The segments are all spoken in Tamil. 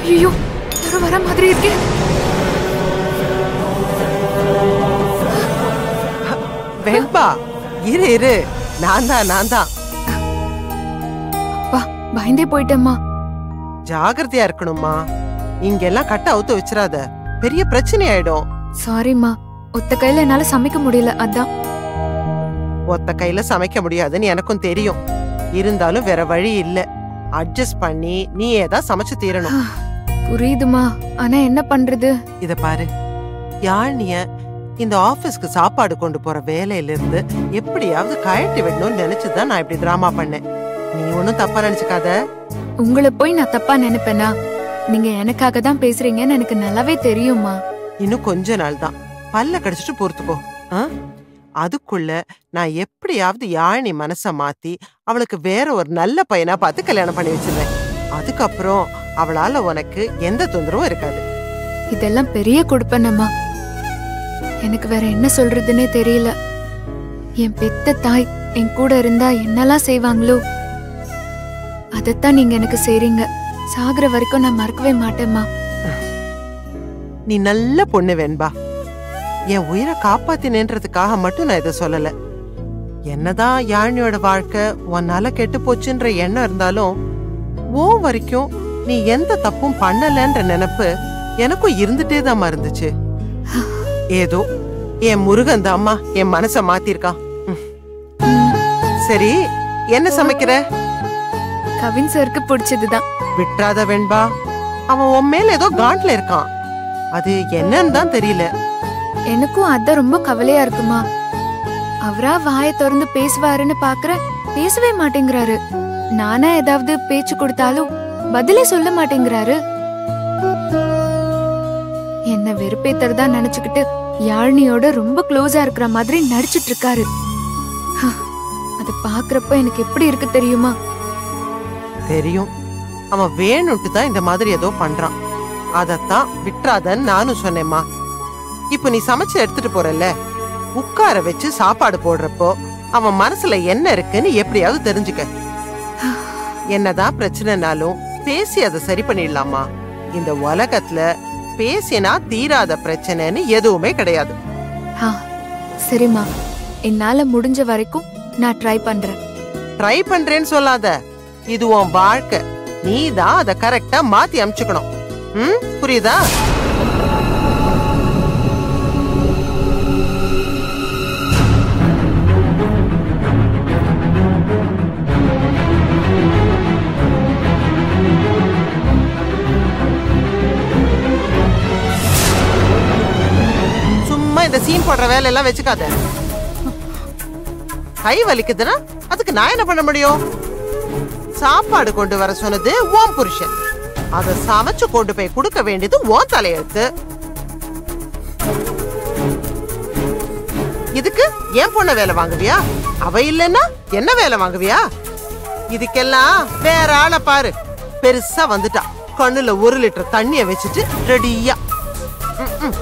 ஐயோ யாரோ வர மாதிரி இருக்கே வெண்பா இரு இரு நான் தான் நான் தான் அப்பா பயந்தே போயிட்டேம்மா ஜாகிரதையா இருக்கணும்மா இங்கெல்லாம் கட்ட அவுத்து வச்சிராத பெரிய பிரச்சனை ஆயிடும் சாரிம்மா ஒத்த கையில என்னால சமைக்க முடியல அதான் ஒத்த கையில சமைக்க முடியாதுன்னு எனக்கும் தெரியும் இருந்தாலும் வேற வழி இல்ல அட்ஜஸ்ட் பண்ணி நீ ஏதாவது சமைச்சு தீரணும் புரியுதுமா ஆனா என்ன பண்றது இத பாரு யாழ்னிய இந்த ஆபீஸ்க்கு சாப்பாடு கொண்டு போற வேலையில இருந்து எப்படியாவது கழட்டி விடணும்னு நினைச்சுதான் நான் இப்படி டிராமா பண்ணேன் நீ ஒன்னும் தப்பா நினைச்சுக்காத உங்களை போய் நான் தப்பா நினைப்பேனா நீங்க எனக்காக தான் பேசுறீங்கன்னு எனக்கு நல்லாவே தெரியுமா இன்னும் கொஞ்ச நாள் தான் பல்ல கடிச்சிட்டு பொறுத்துக்கோ ஆ? அதுக்குள்ள நான் எப்படியாவது யாழினி மனச மாத்தி அவளுக்கு வேற ஒரு நல்ல பையனா பார்த்து கல்யாணம் பண்ணி வச்சிருவேன் அதுக்கப்புறம் அவளால உனக்கு எந்த தொந்தரவும் இருக்காது இதெல்லாம் பெரிய கொடுப்பனம்மா எனக்கு வேற என்ன சொல்றதுன்னே தெரியல என் பெத்த தாய் என் கூட இருந்தா என்னெல்லாம் செய்வாங்களோ அதைத்தான் நீங்க எனக்கு செய்றீங்க சாகுற வரைக்கும் நான் மறக்கவே மாட்டேம்மா நீ நல்ல பொண்ணு வெண்பா என் உயிரை காப்பாத்தினேன்றதுக்காக மட்டும் நான் இதை சொல்லல என்னதான் யாழினியோட வாழ்க்கை உன்னால கெட்டு போச்சுன்ற எண்ணம் இருந்தாலும் ஓ வரைக்கும் நீ எந்த தப்பும் பண்ணலன்ற நினைப்பு எனக்கும் இருந்துட்டே தான் இருந்துச்சு ஏதோ என் முருகன் தாம்மா என் மனச மாத்திருக்கான் ம். சரி என்ன சமைக்கிற கவின் சருக்கு பிடிச்சதுதான் விட்றாத வெண்பா அவன் உன் மேல ஏதோ காண்ட்ல இருக்கான் அது என்னன்னு தான் தெரியல எனக்கும் அதான் ரொம்ப கவலையா இருக்குமா அவரா வாயை திறந்து பேசுவாருன்னு பாக்குற பேசவே மாட்டேங்கிறாரு நானா ஏதாவது பேச்சு கொடுத்தாலும் பதிலே சொல்ல மாட்டேங்கிறாரு என்ன வெறுப்பேத்தறதா நினைச்சுக்கிட்டு யாழ்னியோட ரொம்ப க்ளோஸா இருக்கிற மாதிரி நடிச்சிட்டு இருக்காரு ஹ, அத பாக்குறப்ப எனக்கு எப்படி இருக்கு தெரியுமா தெரியும் அவன் வேணும்ட்டு தான் இந்த மாதிரி ஏதோ பண்றான் அதத்தான் விட்றாதன்னு நானும் சொன்னேம்மா இப்போ நீ சமைச்சு எடுத்துட்டு போறல்ல உட்கார வச்சு சாப்பாடு போடுறப்போ அவன் மனசுல என்ன இருக்குன்னு எப்படியாவது தெரிஞ்சுக்க என்னதான் பிரச்சனைனாலும் பேசி அதை சரி பண்ணிடலாமா இந்த உலகத்துல பேசினா தீராத பிரச்சனைன்னு எதுவுமே கிடையாது ஆ சரிம்மா என்னால முடிஞ்ச வரைக்கும் நான் ட்ரை பண்றேன் ட்ரை பண்றேன்னு சொல்லாத இது உன் வாழ்க்கை நீ தான் அதை கரெக்டா மாத்தி அமிச்சுக்கணும் ம் புரியுதா சும்மா இந்த சீன் போடுற வேலையெல்லாம் வச்சுக்காத கை வலிக்குதுன்னா அதுக்கு நான் என்ன பண்ண முடியும் சாப்பாடு கொண்டு வர சொன்னது உன் புருஷன் அத சமைச்சு கொண்டு போய் கொடுக்க வேண்டியது உன் தலையெழுத்து இதுக்கு ஏன் பொண்ண வேலை வாங்குவியா அவ இல்லைன்னா என்ன வேலை வாங்குவியா இதுக்கெல்லாம் வேற ஆளை பாரு பெருசா வந்துட்டா கண்ணுல ஒரு லிட்டர் தண்ணிய வச்சுட்டு ரெடியா ம், ம்.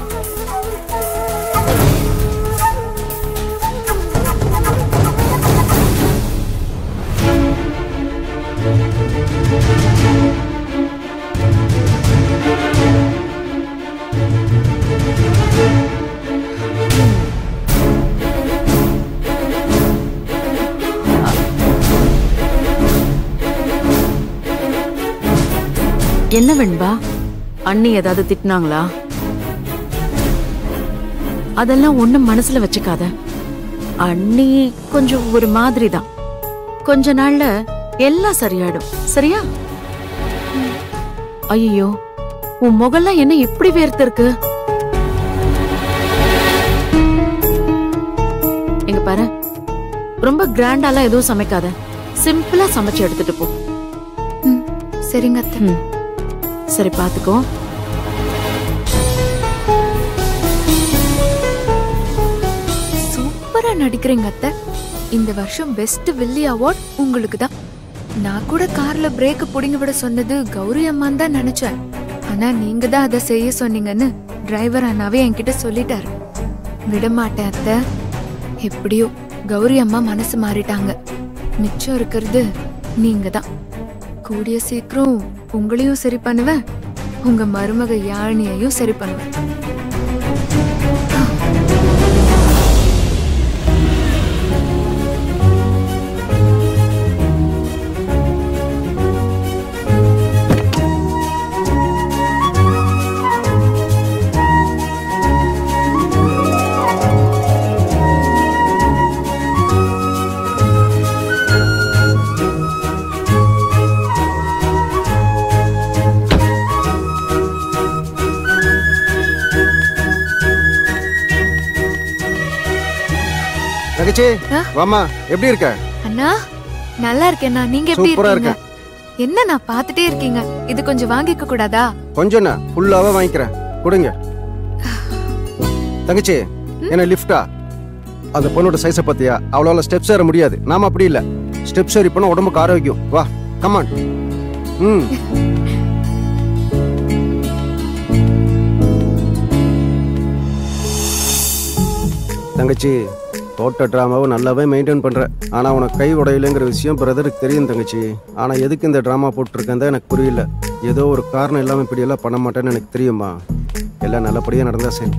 என்ன வெண்பா அண்ணி ஏதாவது திட்டினாங்களா அதெல்லாம் ஒண்ணும் மனசுல வச்சுக்காத அண்ணி கொஞ்சம் ஒரு மாதிரி தான் கொஞ்ச நாள்ல எல்லாம் சரியாயிடும் சரியா ஐயோ உன் முகம்லாம் என்ன இப்படி வேர்த்து இருக்கு இங்க பாரு ரொம்ப கிராண்டாலாம் எதுவும் சமைக்காத சிம்பிளா சமைச்சு எடுத்துட்டு போ ம் சரிங்க அத்தை ம். சரி பாத்துக்கோ சூப்பரா நடிக்கிறீங்க அத்தை இந்த வருஷம் பெஸ்ட் வில்லி அவார்ட் உங்களுக்கு தான் நான் கூட கார்ல பிரேக் புடிங்க விட சொன்னது கௌரி அம்மான்னு தான் நினைச்சேன் ஆனா நீங்க தான் அதை செய்ய சொன்னீங்கன்னு டிரைவர் அண்ணாவே என்கிட்ட சொல்லிட்டாரு விட மாட்டேன் அத்தை எப்படியோ கௌரி அம்மா மனசு மாறிட்டாங்க மிச்சம் இருக்கிறது நீங்க தான் கூடிய சீக்கிரம் உங்களையும் சரி பண்ணுவேன் உங்க மருமக யாழினியையும் சரி பண்ணுவேன் தங்கச்சி ஆ? வாமா எப்படி இருக்க அண்ணா நல்லா இருக்கேண்ணா நீங்க எப்படி சூப்பரா இருக்கீங்க என்ன நான் பார்த்துட்டே இருக்கீங்க இது கொஞ்சம் வாங்கிக்க கூடாதா கொஞ்சம் ஃபுல்லாவே வாங்கிக்கிறேன் கொடுங்க தங்கச்சி என்ன லிஃப்டா அந்த பொண்ணோட சைஸை பார்த்தியா அவளால ஸ்டெப்ஸ் ஏற முடியாது நாம அப்படி இல்ல ஸ்டெப்ஸ் ஏறி போனா உடம்புக்கு ஆரோக்கியம் வா கமான் ம் தங்கச்சி தோட்ட ட்ராமாவை நல்லாவே மெயின்டைன் பண்ற ஆனா உனக்கு கை உடையலைங்கிற விஷயம் பிரதருக்கு தெரியும் தங்கச்சி ஆனா எதுக்கு இந்த ட்ராமா போட்டிருக்கேன் தான் எனக்கு புரியல ஏதோ ஒரு காரணம் இல்லாம இப்படி எல்லாம் பண்ண மாட்டேன்னு எனக்கு தெரியுமா எல்லாம் நல்லபடியா நடந்தா சரி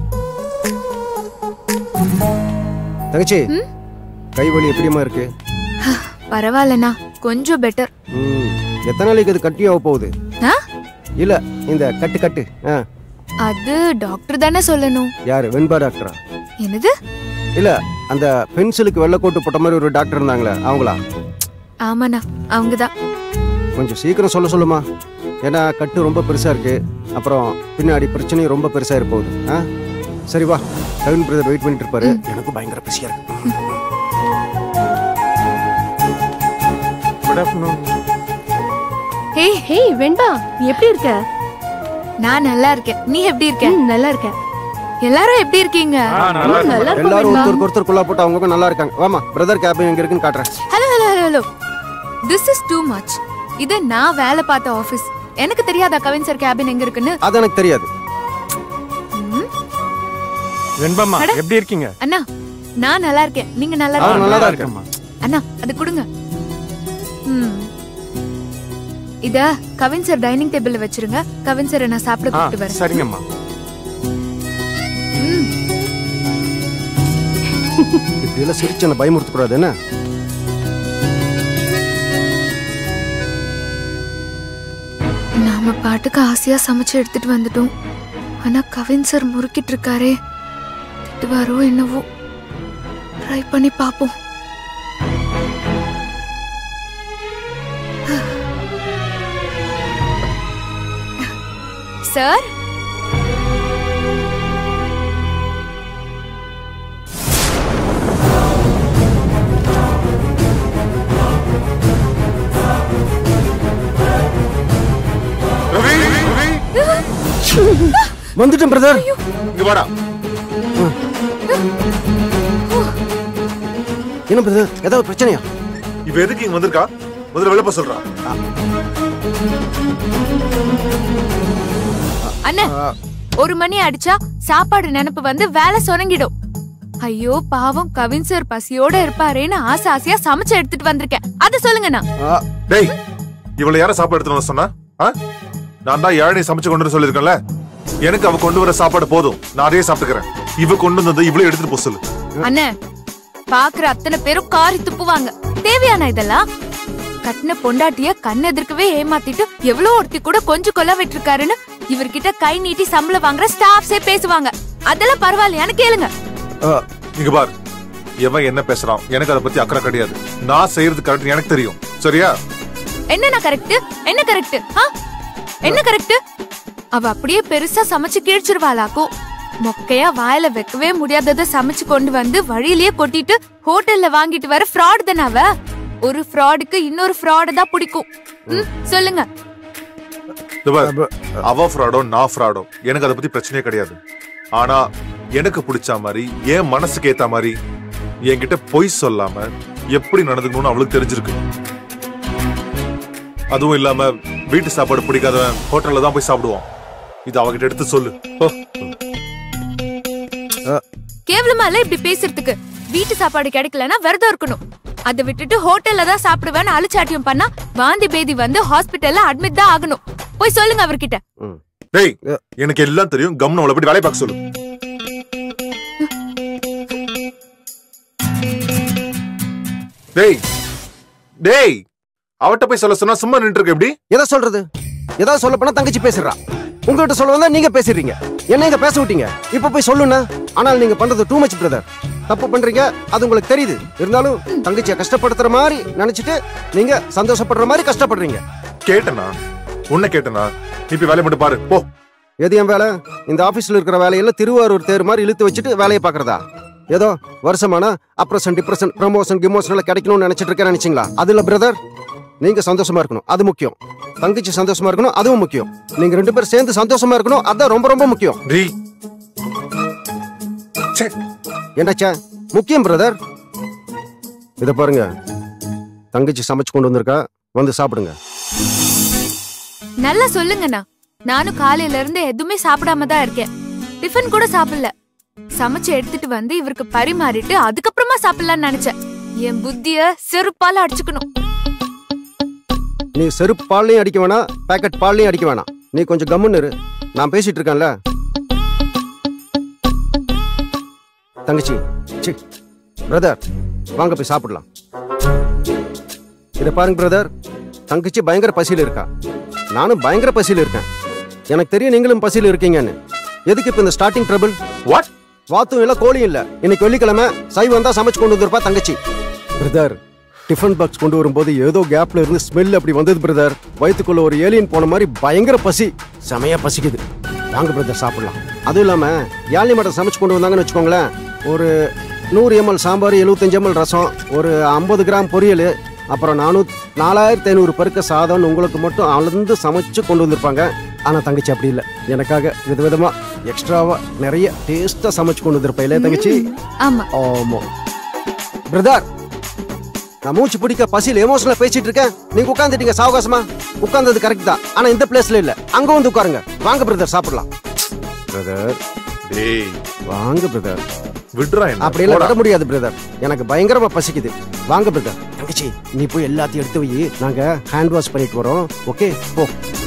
தங்கச்சி கை வலி எப்படிமா இருக்கு பரவாயில்லண்ணா கொஞ்சம் பெட்டர் ம் எத்தனை நாளைக்கு அது கட்டியாக போகுது ஆ? இல்ல இந்த கட்டு கட்டு ஆ அது டாக்டர் தானே சொல்லணும் யாரு வெண்பா டாக்டரா என்னது இல்ல அந்த பென்சிலுக்கு வெள்ளைக்கோட்டு போட்ட மாதிரி ஒரு டாக்டர் இருந்தாங்களே அவங்களா ஆமாண்ணா அவங்கதான் கொஞ்சம் சீக்கிரம் சொல்ல சொல்லுமா ஏன்னா கட்டு ரொம்ப பெருசா இருக்கு அப்புறம் பின்னாடி பிரச்சனையும் ரொம்ப பெருசா இருக்க போகுது ஆ சரி வா கவின் பிரதர் வெயிட் பண்ணிட்டு இருப்பாரு எனக்கு பயங்கர பிஸியா இருக்கு good afternoon hey hey Venba நீ எப்படி இருக்க நான் நல்லா இருக்கேன் நீ எப்படி இருக்க ம், நல்லா இருக்கேன் எல்லாரும் எப்படி இருக்கீங்க ம், நல்லா இருக்கும் எல்லாரும் வெண்பா ஒருத்தருக்கு ஒருத்தர் குள்ளா போட்டு அவங்க நல்லா இருக்காங்க வாமா பிரதர் கேபின் எங்க இருக்குன்னு காட்டுறேன் hello hello hello hello this is too much இது நான் வேலை பார்த்த ஆபீஸ் எனக்கு தெரியாதா கவின் சார் கேபின் எங்க இருக்குன்னு அது எனக்கு தெரியாது ம், வெண்பம்மா அட. எப்படி இருக்கீங்க அண்ணா நான் நல்லா இருக்கேன் நீங்க நல்லா அவர் இருக்கீங்களா நல்லா தான் இருக்கேன் இருக்கேம்மா அண்ணா அது கொடுங்க ம் இத கவின் சார் டைனிங் டேபிள்ல வச்சிருங்க கவின் சார் நான் சாப்பிட ஆ கூப்பிட்டு வரேன் சரிங்கம்மா ம், இப்படி எல்லாம் சிரிச்சு என்ன பயமுறுத்த கூடாது என்ன நாம பாட்டுக்கு ஆசையா சமைச்சு எடுத்துட்டு வந்துட்டோம் ஆனா கவின் சார் முறுக்கிட்டு இருக்காரே திட்டுவாரோ என்னவோ ட்ரை பண்ணி பாப்போம் சார் ரவி ரவி வந்துட்டேன் பிரதர் இங்க வாடா என்ன பிரதர் ஏதாவது பிரச்சனையா இவ எதுக்கு இங்க வந்திருக்கா முதல்ல வெளில போக சொல்றா அண்ணன் ஒரு மணி அடிச்சா சாப்பாடு நினைப்பு வந்து வேலை சொனங்கிடும் ஐயோ பாவம் கவின் சார் பசியோட இருப்பாரேன்னு ஆசை ஆசையா சமைச்சு எடுத்துட்டு வந்திருக்கேன் அத சொல்லுங்கண்ணா ஆ, டேய் இவளை யார சாப்பாடு எடுத்துட்டு வர சொன்னா ஆ? நான் தான் யாழனை சமைச்சு கொண்டு வர சொல்லிருக்கேன்ல எனக்கு அவ கொண்டு வர சாப்பாடு போதும் நான் அதையே சாப்பிட்டுக்கிறேன் இவ கொண்டு வந்தது இவ்வளவு எடுத்துட்டு போக சொல்லு அண்ணன் பாக்குற அத்தனை பேரும் காரி துப்புவாங்க தேவையான இதெல்லாம் கட்டின பொண்டாட்டிய கண் எதிர்க்கவே ஏமாத்திட்டு எவ்வளவு ஒருத்தி கூட கொஞ்சம் கொல்ல விட்டுருக்காருன்னு இவர்கிட்ட கை நீட்டி சம்பளம் வாங்குற ஸ்டாஃப்ஸே பேசுவாங்க அதெல்லாம் பரவாயில்லையான்னு கேளுங்க ஆ, இங்க பார் எவன் என்ன பேசுறான் எனக்கு அதை பத்தி அக்கறை கிடையாது நான் செய்யறது கரெக்ட் எனக்கு தெரியும் சரியா என்னண்ணா கரெக்ட் என்ன கரெக்ட் என்ன கரெக்ட் அவ அப்படியே பெருசா சமைச்சு கிழிச்சிருவாளாக்கும் மொக்கையா வாயில வைக்கவே முடியாதத சமைச்சு கொண்டு வந்து வழியிலேயே கொட்டிட்டு ஹோட்டல்ல வாங்கிட்டு வர ஃப்ராட் தானே அவ ஒரு ஃப்ராடுக்கு இன்னொரு ஃப்ராட தான் பிடிக்கும் ம், சொல்லுங்க இந்த பார், அவ ஃப்ராடோ நான் ஃப்ராடோ எனக்கு அதை பத்தி பிரச்சனையே கிடையாது ஆனா எனக்கு பிடிச்ச மாதிரி என் மனசுக்கு ஏத்த மாதிரி என்கிட்ட பொய் சொல்லாம எப்படி நடந்துக்கணும்னு அவளுக்கு தெரிஞ்சிருக்கு அதுவும் இல்லாம வீட்டு சாப்பாடு பிடிக்காதவன் ஹோட்டல்ல தான் போய் சாப்பிடுவான் இது அவகிட்ட எடுத்து சொல்லு ஓ, கேவலமா இல்ல இப்படி பேசுறதுக்கு வீட்டு சாப்பாடு கிடைக்கலன்னா விரதம் இருக்கணும் அதை விட்டுட்டு ஹோட்டல்ல தான் சாப்பிடுவேன்னு அழிச்சாட்டியம் பண்ணா வாந்தி பேதி வந்து ஹாஸ்பிட்டல்ல அட்மிட் தான் ஆகணும் போய் சொல்லுங்க அவர்கிட்ட டேய் எனக்கு எல்லாம் தெரியும் கம்னு அவளை போய் வேலையை பார்க்க சொல்லு டேய் டேய் அவட்ட போய் சொல்ல சொன்னா சும்மா நின்று இருக்க எப்படி எதை சொல்றது ஏதாவது சொல்ல போனா தங்கச்சி பேசுறா உங்ககிட்ட சொல்ல வந்தா நீங்க பேசிடுறீங்க என்ன இங்க பேச விட்டீங்க இப்ப போய் சொல்லுண்ணா ஆனால் நீங்க பண்றது டூ மச் பிரதர் தப்பு பண்றீங்க அது உங்களுக்கு தெரியுது இருந்தாலும் தங்கச்சியை கஷ்டப்படுத்துற மாதிரி நினைச்சிட்டு நீங்க சந்தோஷப்படுற மாதிரி கஷ்டப்படுறீங்க கேட்டனா உன்னை கேட்டனா நீ போய் வேலையை மட்டும் பாரு போ எது என் வேலை இந்த ஆபீஸ்ல இருக்கிற வேலையெல்லாம் திருவாரூர் தேர் மாதிரி இழுத்து வச்சுட்டு வேலையை பாக்குறதா ஏதோ வருஷமானா அப்ரசன் டிப்ரெஷன் ப்ரமோஷன் கிமோஷன் எல்லாம் கிடைக்கணும்னு நினைச்சிட்டு இருக்கேன் நினைச்சீங்களா அது இல்ல பிரதர் நீங்க சந்தோஷமா இருக்கணும் அது முக்கியம் தங்கச்சி சந்தோஷமா இருக்கணும் அதுவும் முக்கியம் நீங்க ரெண்டு பேரும் சேர்ந்து சந்தோஷமா இருக்கணும் அதான் ரொம்ப ரொம்ப முக்கியம் நீ என்னச்சா முக்கியம் பிரதர் இத பாருங்க தங்கச்சி சமைச்சு கொண்டு வந்திருக்கா வந்து சாப்பிடுங்க நல்லா சொல்லுங்கண்ணா நானும் காலையில இருந்து எதுவுமே சாப்பிடாம தான் இருக்கேன் டிஃபன் கூட சாப்பிடல சமைச்சு எடுத்துட்டு வந்து இவருக்கு பரிமாறிட்டு அதுக்கப்புறமா சாப்பிடலாம்னு நினைச்சேன் என் புத்திய செருப்பால அடிச்சுக்கணும் நீ செருப்பு பால்லையும் அடிக்க வேணாம் பேக்கெட் பால்லையும் அடிக்க வேணாம் நீ கொஞ்சம் கம்முன்னு இரு நான் பேசிட்டு இருக்கேன்ல தங்கச்சி சி பிரதர் வாங்க போய் சாப்பிடலாம் இதை பாருங்க பிரதர் தங்கச்சி பயங்கர பசியில் இருக்கா நானும் பயங்கர பசியில் இருக்கேன் எனக்கு தெரியும் நீங்களும் பசியில் இருக்கீங்கன்னு எதுக்கு இப்போ இந்த ஸ்டார்டிங் ட்ரபிள் வாட் வாத்தும் இல்ல கோழியும் இல்ல இன்னைக்கு வெள்ளிக்கிழமை சைவம் தான் சமைச்சு கொண்டு வந்திருப்பா தங்கச்சி பிரதர் டிஃபன் பாக்ஸ் கொண்டு வரும்போது ஏதோ கேப்ல இருந்து ஸ்மெல் அப்படி வந்தது பிரதர் வயித்துக்குள்ள ஒரு ஏலியன் போன மாதிரி பயங்கர பசி செமையா பசிக்குது வாங்க பிரதர் சாப்பிடலாம் அதுவும் இல்லாம யாழி மட்டம் சமைச்சு கொண்டு வந்தாங்கன்னு வச்சுக்கோங்களேன் ஒரு நூறு எம்எல் சாம்பார் எழுபத்தஞ்சு எம்எல் ரசம் ஒரு ஐம்பது கிராம் பொரியல் அப்புறம் நானூத் நாலாயிரத்தி ஐநூறு பருக்க சாதம் உங்களுக்கு மட்டும் அளந்து சமைச்சு கொண்டு வந்திருப்பாங்க ஆனா தங்கச்சி அப்படி இல்லை எனக்காக விதவிதமா எக்ஸ்ட்ராவா நிறைய டேஸ்டா சமைச்சு கொண்டு வந்திருப்பா இல்லையா தங்கச்சி ஆமா ஆமா பிரதர் நான் மூச்சு பிடிக்க பசியில் எமோஷனலா பேசிட்டு இருக்கேன் நீங்க உட்காந்துட்டீங்க சாவகாசமா உட்கார்ந்தது கரெக்ட் தான் ஆனா இந்த பிளேஸ்ல இல்ல அங்க வந்து உட்காருங்க வாங்க பிரதர் சாப்பிடலாம் பிரதர் டேய் வாங்க பிரதர் விடுறா என்ன அப்படியெல்லாம் போடா. வர முடியாது பிரதர் எனக்கு பயங்கரமா பசிக்குது வாங்க பிரதர் தங்கச்சி நீ போய் எல்லாத்தையும் எடுத்து வை நாங்க ஹேண்ட் வாஷ் பண்ணிட்டு வரோம் ஓகே போ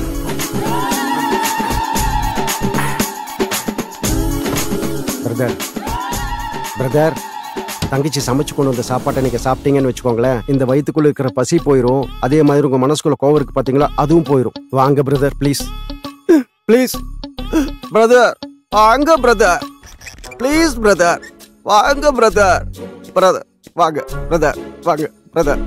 பிரதர் பிரதர் தங்கச்சி சமைச்சு கொண்டு வந்த சாப்பாட்டை நீங்க சாப்பிட்டீங்கன்னு வச்சுக்கோங்களேன் இந்த வயித்துக்குள்ள இருக்கிற பசி போயிடும் அதே மாதிரி உங்க மனசுக்குள்ள கோவம் இருக்கு பாத்தீங்களா அதுவும் போயிடும் வாங்க பிரதர் ப்ளீஸ் ப்ளீஸ் பிரதர் வாங்க பிரதர் ப்ளீஸ் பிரதர் வாங்க பிரதர் பிரதர் வாங்க பிரதர் வாங்க பிரதர்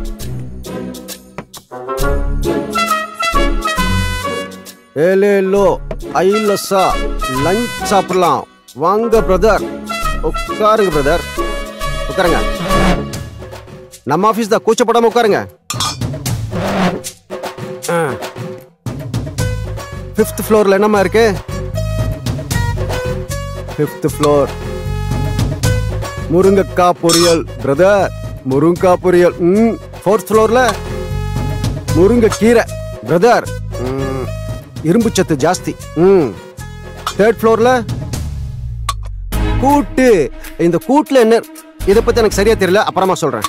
ஏலேலோ ஐலசா லஞ்ச் சாப்பிடலாம் வாங்க பிரதர் உட்காருங்க பிரதர் உட்காருங்க நம்ம ஆபீஸ் தான் கூச்சப்படாம உட்காருங்க ஃபிஃப்த் ஃப்ளோர்ல என்னம்மா இருக்கு ஃபிஃப்த் ஃப்ளோர் முருங்கக்காய் பொரியல் பிரதர் முருங்கக்காய் பொரியல் ம் ஃபோர்த் ஃப்ளோர்ல முருங்கைக்கீரை பிரதர் ம், இரும்பு சத்து ஜாஸ்தி ம் தேர்ட் ஃப்ளோர்ல கூட்டு இந்த கூட்டுல என்ன இத பத்தி எனக்கு சரியா தெரியல அப்புறமா சொல்றேன்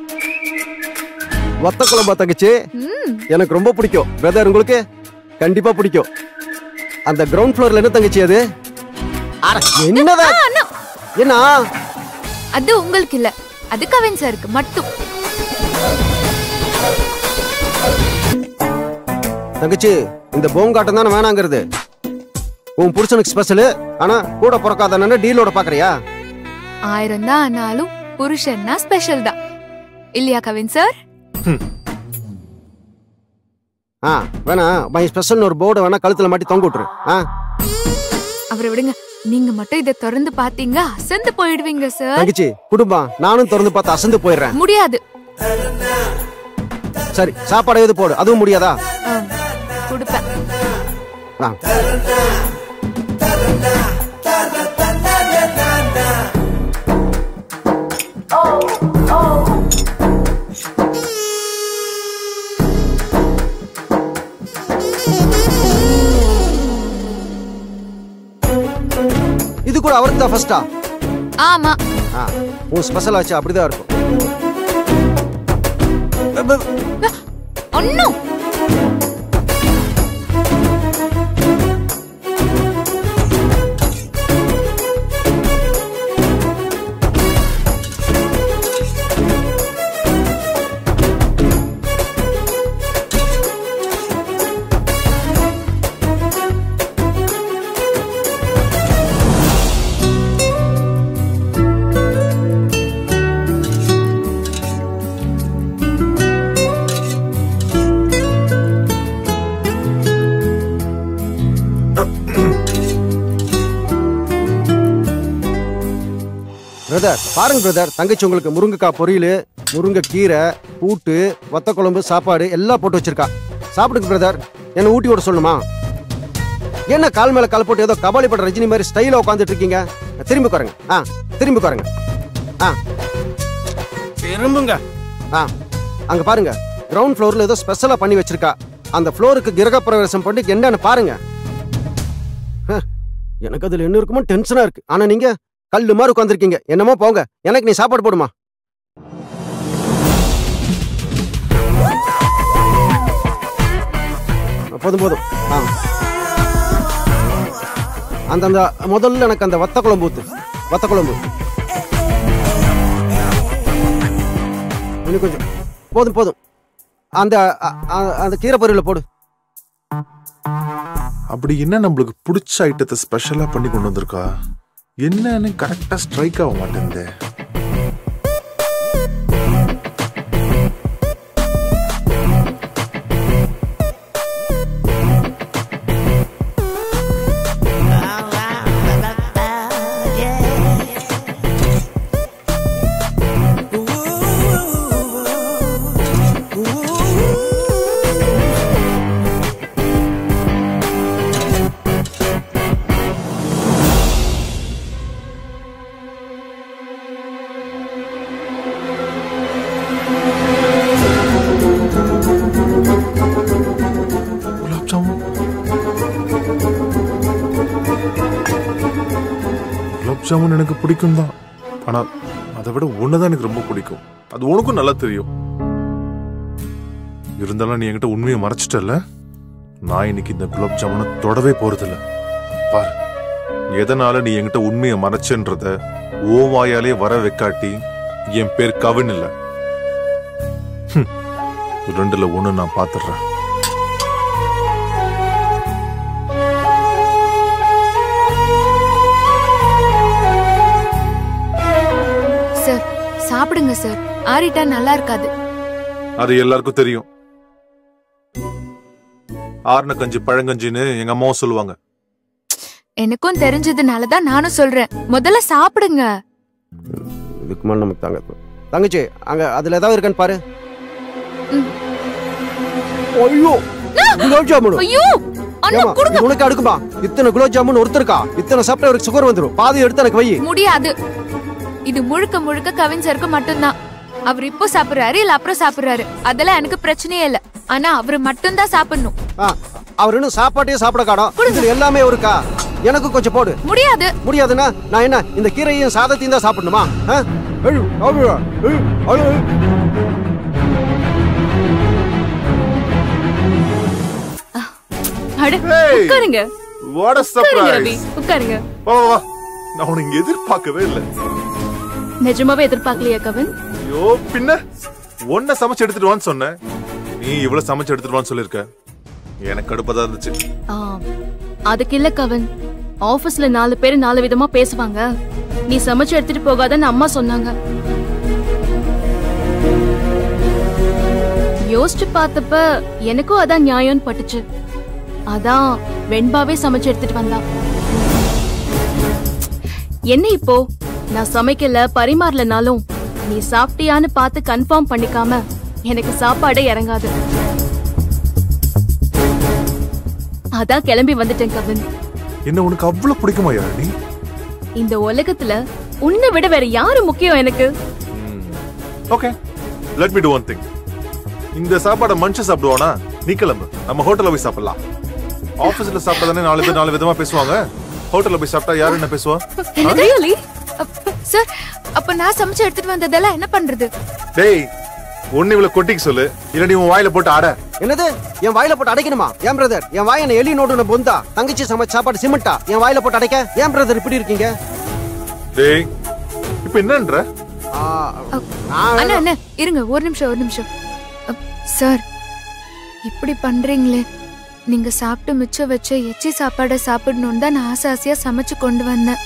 வத்த குழம்பா தங்கச்சி எனக்கு ரொம்ப பிடிக்கும் பிரதர் உங்களுக்கு கண்டிப்பா பிடிக்கும் அந்த கிரவுண்ட் ஃப்ளோர்ல என்ன தங்கச்சி அது அட, என்னதான் என்ன அது உங்களுக்கு இல்ல அது கவின் சாருக்கு மட்டும் தங்கச்சி இந்த போங்காட்டம் தானே வேணாங்கிறது உன் புருஷனுக்கு ஸ்பெஷலு ஆனா கூட பிறக்காத டீலோட பாக்குறியா ஆயிரம் தான் ஆனாலும் புருஷன்னா ஸ்பெஷல் தான் இல்லையா கவின் சார் ஆ வேணா மை ஸ்பெஷல்னு ஒரு போர்டை வேணா கழுத்துல மாட்டி தொங்க விட்டுரு ஆ அவரை விடுங்க நீங்க மட்டும் இதை திறந்து பாத்தீங்க அசந்து போயிடுவீங்க சார் தங்கச்சி குடும்பம் நானும் திறந்து பார்த்து அசந்து போயிடுறேன் முடியாது சரி சாப்பாடு எது போடு அதுவும் முடியாதா ஆம், கொடுப்பேன் ஆ. இது கூட அவருக்கு தான் ஃபர்ஸ்டா ஆமா ஆ உன் ஸ்பெஷல் ஆச்சு அப்படிதான் இருக்கும் அண்ணா பிரதர் பாருங்க பிரதர் தங்கச்சி உங்களுக்கு முருங்கைக்காய் பொரியல் முருங்கைக்கீரை கூட்டு வத்த குழம்பு சாப்பாடு எல்லாம் போட்டு வச்சிருக்கா சாப்பிடுங்க பிரதர் என்ன ஊட்டி விட சொல்லணுமா என்ன கால் மேல கால் போட்டு ஏதோ கபாலி பட ரஜினி மாதிரி ஸ்டைலா உட்காந்துட்டு இருக்கீங்க திரும்பி பாருங்க ஆ திரும்பி பாருங்க ஆ திரும்புங்க ஆ அங்க பாருங்க கிரவுண்ட் ஃப்ளோர்ல ஏதோ ஸ்பெஷலா பண்ணி வச்சிருக்கா அந்த ஃப்ளோருக்கு கிரக பிரவேசம் பண்ணி என்னன்னு பாருங்க ஹ, எனக்கு அதுல என்ன இருக்குமோ டென்ஷனா இருக்கு ஆனா நீங்க கல்லு மாதிரி உட்காந்துருக்கீங்க என்னமோ போங்க எனக்கு நீ சாப்பாடு போடுமா போதும் போதும் ஆ அந்த அந்த முதல்ல எனக்கு அந்த வத்த குழம்பு ஊத்து வத்த குழம்பு இன்னும் கொஞ்சம் போதும் போதும் அந்த அ- அ- அந்த கீரை பொரியல போடு அப்படி என்ன நம்மளுக்கு பிடிச்ச ஐட்டத்தை ஸ்பெஷலா பண்ணி கொண்டு வந்திருக்கா என்னன்னு கரெக்டா ஸ்ட்ரைக் ஆக மாட்டேங்குது குலாப் ஜாமுன் குலாப் ஜாமுன் எனக்கு பிடிக்கும் தான் ஆனா அதை விட ஒண்ணுதான் எனக்கு ரொம்ப பிடிக்கும் அது உனக்கும் நல்லா தெரியும் இருந்தாலும் நீ என்கிட்ட உண்மையை மறைச்சிட்டல நான் இன்னைக்கு இந்த குலாப் ஜாமுனை தொடவே போறதில்ல பாரு எதனால நீ என்கிட்ட உண்மையை மறைச்சன்றத ஓ வாயாலே வர வைக்காட்டி என் பேர் கவின் இல்ல ஹம். ரெண்டுல ஒண்ணு நான் பாத்துடுறேன் சார் சாப்பிடுங்க சார் ஆறிட்டா நல்லா இருக்காது அது எல்லாருக்கும் தெரியும் ஆர்ன கஞ்சி பழங்கஞ்சின்னு எங்க அம்மாவும் சொல்லுவாங்க எனக்கும் தெரிஞ்சதுனால தான் நானும் சொல்றேன் முதல்ல சாப்பிடுங்க இதுக்கு மேல நமக்கு தாங்க தங்கச்சி அங்க அதுல ஏதாவது இருக்கான்னு பாரு ம். ஐயோ குலோப் ஜாமுன் ஐயோ அண்ணா ஏமா கொடுங்க இது உனக்கு அடுக்குமா இத்தனை குலோப் ஜாமுன் ஒருத்தருக்கா இத்தனை சாப்பிட்டா அவருக்கு சுகர் வந்துரும் பாதி எடுத்து எனக்கு வை முடியாது இது முழுக்க முழுக்க கவிஞருக்கு மட்டும்தான் அவர் இப்போ சாப்பிடுறாரு இல்ல அப்புறம் சாப்பிடுறாரு அதெல்லாம் எனக்கு பிரச்சனையே இல்ல ஆனா அவரு மட்டும்தான் சாப்பிடணும் ஆ, அவர் இன்னும் சாப்பாட்டையே சாப்பிட காணோம் இதுல எல்லாமே இருக்கா எனக்கு கொஞ்சம் போடு முடியாது முடியாதுன்னா நான் என்ன இந்த கீரையும் சாதத்தையும் தான் சாப்பிடணுமா ஆ? ஐயோ, ஐயோ, ஐயோ, ஐயோ. அட Hey! உட்காருங்க What a உட்காருங்க ரவி surprise. உட்காருங்க வா வா, வா நான் உனக்கு இங்க எதிர்பார்க்கவே இல்லை நிஜமாவே எதிர்பார்க்கலையா கவின் ஐயோ பின்ன ஒன்ன சமைச்சு எடுத்துட்டு வான்னு சொன்னேன் நீ இவ்வளவு சமைச்சு எடுத்துட்டு வான்னு சொல்லிருக்க எனக்கு கடுப்பா இருந்துச்சு ஆ, அதுக்கு இல்ல கவின் ஆபீஸ்ல நாலு பேர் நாலு விதமா பேசுவாங்க நீ சமைச்சு எடுத்துட்டு போகாதன்னு அம்மா சொன்னாங்க யோசிச்சு பார்த்தப்ப எனக்கும் அதான் நியாயம்னு பட்டுச்சு அதான் வெண்பாவே சமைச்சு எடுத்துட்டு வந்தா என்ன இப்போ நான் சமைக்கல பரிமாறலனாலும் நீ சாப்பிட்டியான்னு பார்த்து கன்ஃபார்ம் பண்ணிக்காம எனக்கு சாப்பாடே இறங்காது அதான் கிளம்பி வந்துட்டேன் கவின் என்ன உனக்கு அவ்வளவு பிடிக்குமா யாரணி இந்த உலகத்துல உன்னை விட வேற யாரு முக்கியம் எனக்கு okay let me do one thing இந்த சாப்பாடை மனுஷன் சாப்பிடுவானா நீ கிளம்பு நம்ம ஹோட்டல்ல போய் சாப்பிடலாம் ஆபீஸ்ல சாப்பிட்டா நாலு பேர் நாலு விதமா பேசுவாங்க ஹோட்டல்ல போய் சாப்பிட்டா யாரு என்ன பேசுவா Really? அப்ப- சார் அப்ப நான் சமைச்சு எடுத்துட்டு வந்ததெல்லாம் என்ன பண்றது டேய் ஒண்ணு இவ்வளவு கொட்டிக்கு சொல்லு இல்ல நீ உன் வாயில போட்டு ஆட என்னது என் வாயில போட்டு அடைக்கணுமா ஏன் பிரதர் என் வாய் என்ன எலி நோடுன பொந்தா தங்கச்சி சமைச்ச சாப்பாடு சிமெண்டா என் வாயில போட்டு அடைக்க ஏன் பிரதர் இப்படி இருக்கீங்க டேய் இப்ப என்னன்ற ஆ, அண்ணா அண்ணா இருங்க ஒரு நிமிஷம் ஒரு நிமிஷம் அ, சார் இப்படி பண்றீங்களே நீங்க சாப்பிட்டு மிச்சம் வச்ச எச்சி சாப்பாடை சாப்பிடணும்னு தான் நான் ஆசை ஆசையா சமைச்சு கொண்டு வந்தேன்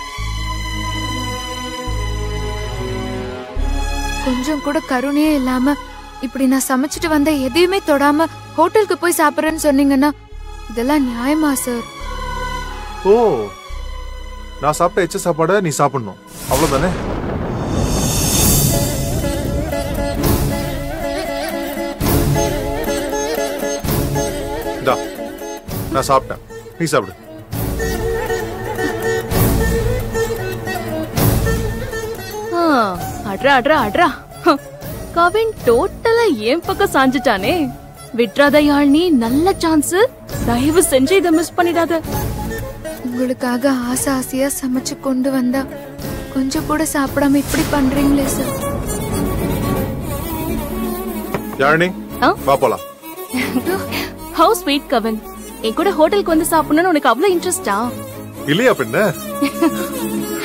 கொஞ்சம் கூட கருணையே இல்லாம இப்படி நான் சமைச்சிட்டு வந்த எதையுமே தொடாம ஹோட்டலுக்கு போய் சாப்பிடுறேன்னு சொன்னீங்கன்னா இதெல்லாம் நியாயமா சார் ஓ நான் சாப்பிட்ட எச்ச சாப்பாடை நீ சாப்பிடணும் அவ்வளவுதானே இந்தா நான் சாப்பிட்டேன் நீ சாப்பிடு ஆ, அட்ரா அட்ரா அட்ரா ஹம், கவின் டோட்டலா என் பக்கம் சாஞ்சிட்டானே விட்றாத யாழ்னி நல்ல சான்ஸ் தயவு செஞ்சு இதை மிஸ் பண்ணிடாத உங்களுக்காக ஆசை ஆசையா சமைச்சு கொண்டு வந்தா கொஞ்சம் கூட சாப்பிடாம இப்படி பண்றீங்களே சார் யாழினி ஆ? வா போலாம் ஹவு ஸ்வீட் கவின் என் கூட ஹோட்டலுக்கு வந்து சாப்பிடணும்னு உனக்கு அவ்வளவு இன்ட்ரெஸ்டா இல்லையா பின்ன